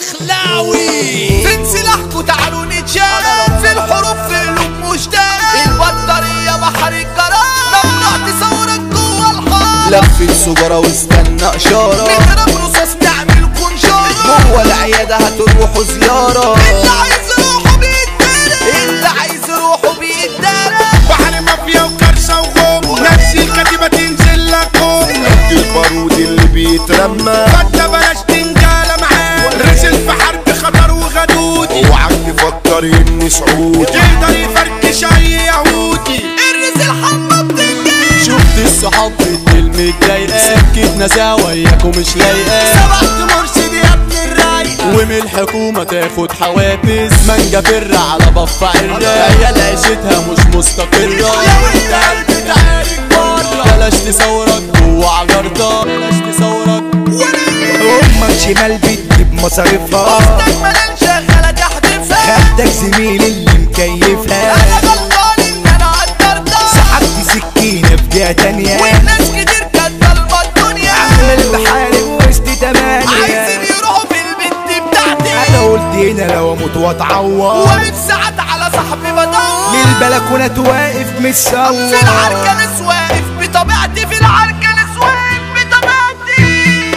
الدخلاوي فين سلاحكوا تعالوا نتشارك في الحروف في قلوب مشتاق البطارية بحر الجرار ممنوع تصورك جوه الحار لف السجارة واستنى اشارة نضرب رصاص نعمل كنشارة جوه العيادة هتروحوا زيارة اللي عايز روحه بيتدرب اللي عايز روحه بيتدرب بحر مافيا وكرشة وغم نفس الكتيبة تنزل لكم قد البارود اللي بيترمى فانت بلاش تنجالة معاه رسل في حرب خطر وغدود اوعك تفكر اني سعودي يقدر يفركش اي يهودي الرز الحمى بتنجي شفت الصحاب بتكلم متضايقة سكتنا سوا وياكم مش لايقة سبقت مرشد يا ابن الرايق ومن الحكومة تاخد حوافز مانجا فر على بف عرة عيال عيشتها مش مستقرة لو انت قلبي تعارك بره بلاش تصورك جوه عجرتك بلاش تصورك امك شمال بتجيب مصاريفها اختك ملان شغالة تحدفها خدك زميل اللي مكيفها انا غلطان ان انا قدرتها سحبت سكينة في جهة تانية والناس كتير كانت ضلمة الدنيا عامل بحارب وسط تمانية عايزين يروحوا في البنت بتاعتي انا قلت هنا لو اموت واتعور واقف ساعات على صاحبي بدور للبلكونة واقف متصور في العركنس واقف بطبيعتي في العركنس واقف بطبيعتي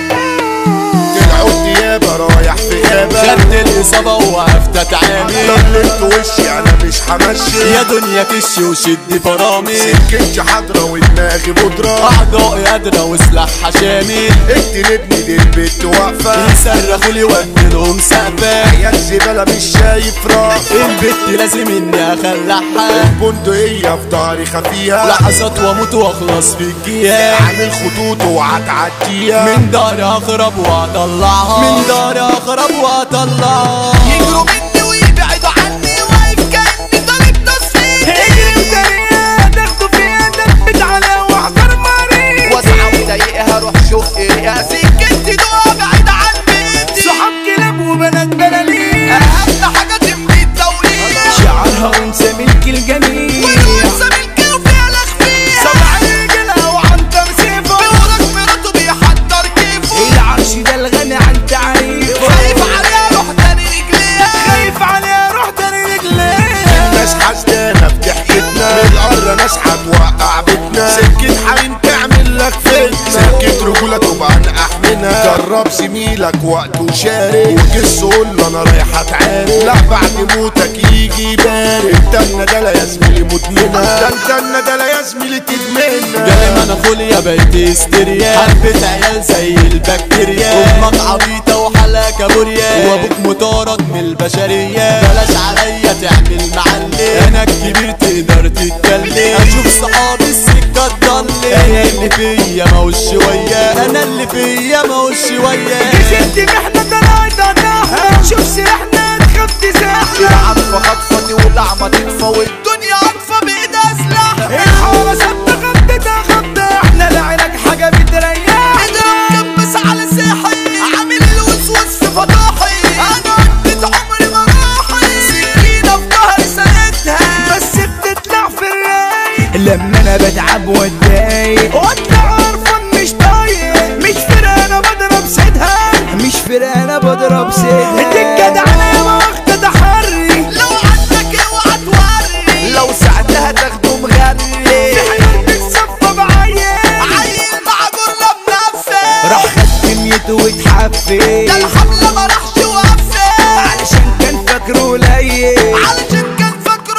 طلعوا الديابة رايح في غابة خدت الإصابة ووقفت أتعامل ضللت وشي انا مش همشي يا دنيا كش وشد فرامل سكتي حضرة ودماغي بودرة أعضائي قادرة وسلاحها شامل اقتلتني دي البت واقفة يصرخوا لي واديلهم سقفة يا الزبالة مش شايف راس البت لازم إني أخلعها البندقية في ضهري خفيها لحظات وأموت وأخلص في الجيال عامل خطوط وهتعديها من داري أخرب وأطلعها من داري أخرب وأطلعها يجروا مني ويبعدوا عني واقف كأني طالب تصفيق اجري وسريع تاخده في ايدك بتعلى واحذر مريض واسعة وضيقها روح شق راسي كنت دوا بعيد عن بيتي صحاب كلاب وبنات بلالين اهم حاجة تمضي التوليد شعرها انثى ملك الجميل والانثى ملكي وفيها الاخفية سبع رجالة وعنتر سيفه بيورك مراته بيحضر كيفه العرش ده الغني عن تعريفه خايف عليها روح تاني رجليها خايف عليها روح تاني رجليها ناس حسدانة في ضحكتنا من القرة ناس هتوقع بيتنا سكة حريم تعمل لك فتنة سكة رجولة تبقى نقح جرب زميلك وقت وشارك وجس قول له انا رايح اتعارك لا بعد موتك يجي يبارك انت الندالة يا زميلي مدمنة ده انت الندالة يا زميلي تدمنها دايما انا خوليا بقيت هستيريا حبة عيال زي البكتيريا امك عبيطة وحلا كابوريا وابوك مطارد من البشرية بلاش عليا تعمل معلم انا الكبير تقدر تتكلم اشوف صحابي السكة تضلم انا اللي فيا ما هوش شوية انا اللي فيا ما هوش شوية ست محنة طلعت ضهر شوف سلاحنا تخاف تزاحنا العطفة خطفتي واللعمة تطفى والدنيا عطفة بايدها سلاح الحارة ثابتة خدتها خبطة احنا لعينك حاجة بتريح اضرب كبس على ساحي عامل الوسوس في فضاحي انا قضيت عمري مراحي سكينة في ظهري سندتها بس بتطلع في الرايق لما انا بتعب واتضايق وانت عارفة مش طايق مش فرقة انا بضرب سيدها مش فرقة انا بضرب سيدها انت الجدع انا ما واخدة تحري لو عندك اوعى توري لو ساعتها تاخده مغري في حياة بتصفى بعيال عيل مع جرة بنفسه راح خد دنيته واتحفل ده الحملة ما راحش وقفل علشان كان فاكره قليل علشان كان فاكره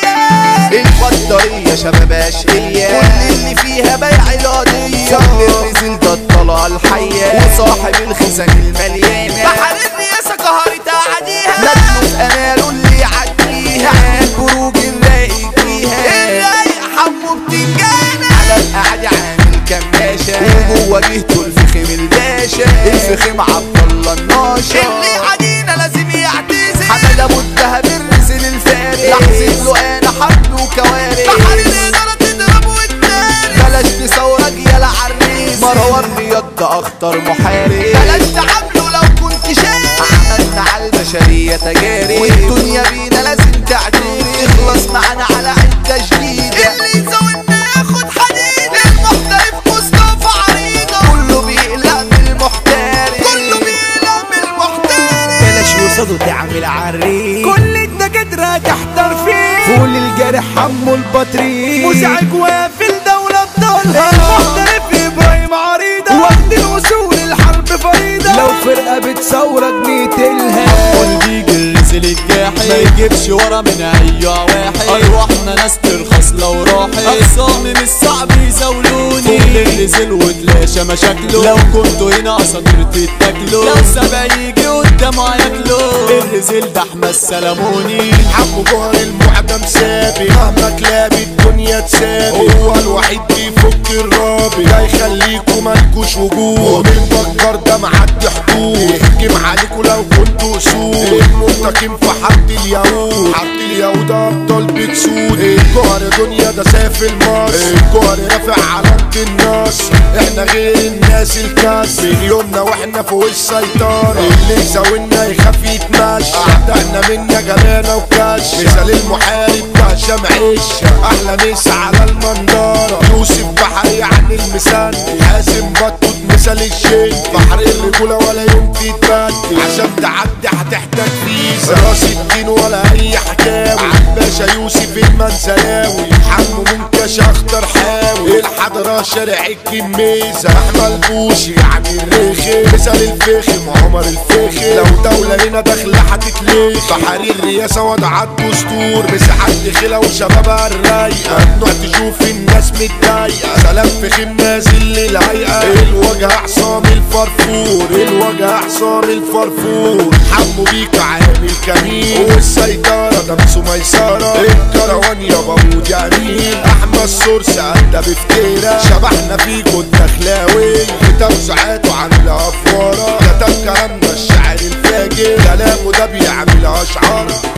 قليل البطارية شباب اشقية كل اللي فيها بيع القضية صاحب الرزل ده الطلعة الحية وصاحب الخزان المليانة بحر الرياسة قهرت أعديها ندمه في أماله اللي يعديها البروج الرايق فيها الرايق حمو بتنجانة على القعدة عامل كماشة وجوه جهته الفخم الباشا الفخم عبد الله الناشا اللي عدينا لازم يعتزل حمد ابو الدهب الرسل الفارس لحظة له انا حبل وكوارث بحر الادارة تضرب وتنارس بلاش تصورك يا عريس مروان رياض ده اخطر محارب بلاش تعامله لو كنت شاري عملنا على البشرية تجارب والدنيا بينا لازم تعترف تخلص معانا على عدة جديدة اللي يزودنا ياخد حديد المحترف مصطفى عريضة كله بيقلق من المحترف كله بيقلق من المحترف فيها تحتار فيه فول الجرح حمو البطريق مزعج وافي الدولة بضلها المحترف ابراهيم عريضة وقت الوصول الحرب فريدة لو فرقة بتصورك نقتلها والبيجي الرزل الجاحد ما يجيبش ورا من اي واحد ارواحنا ناس ترخص لو راحت اقسامي مش صعب يزاولوني فوق الرزل وتلاشى مشاكله لو كنتوا هنا اساطير تتاكلوا لو سبع يجي قدامه هياكلوا الرزل ده احمد سلموني حمو جوهر المعدم سابي مهما كلاب الدنيا تسابي هو الوحيد بيفك الرابي ده يخليكوا مالكوش وجود ومن بكر ده معدي حدود يهجم عليكوا لو كنتوا اسود المنتقم في حد اليهود حد اليهود ابطال بتسود الجوهر دنيا ده سافل مصر الجوهر رافع علامة النصر احنا غير الناس الكاس من يومنا واحنا فوق السيطرة اللي يساوينا يخاف يتمشى اعدائنا منا جلانا وكش مثال المحارب ده هشام عيش احلى مسا على المنظرة يوسف بحري عن المسان حازم بطوط مثال الشين بحر الرجولة ولا يوم تتبدل عشان تعدي هتحتاج فيزا راس الدين ولا اي حكاوي عباشا يوسف المنزلاوي حمو منكش اخطر حاوي الحضرة شارع الجميزة احمد بوشي يعني الرخي مثال الفخم عمر الفخم لو دولة هنا داخلة هتتلخ بحري الرئاسة وضع الدستور مساحات دخلة وشبابها الرايقة ممنوع تشوف الناس متضايقة سلام فخم نازل للهيئة الوجه عصام الفرفور الوجه عصام الفرفور حمو بيك عامل كمين والسيطرة ده مسو ميسرة الكروان يا بابود جميل احمد سورس ادى بفتيرة شبحنا فيكو الدخلاوي بتوزيعاته عاملة افوارة كتب كلامنا الشاعر الفاجر كلامه ده بيعمل اشعار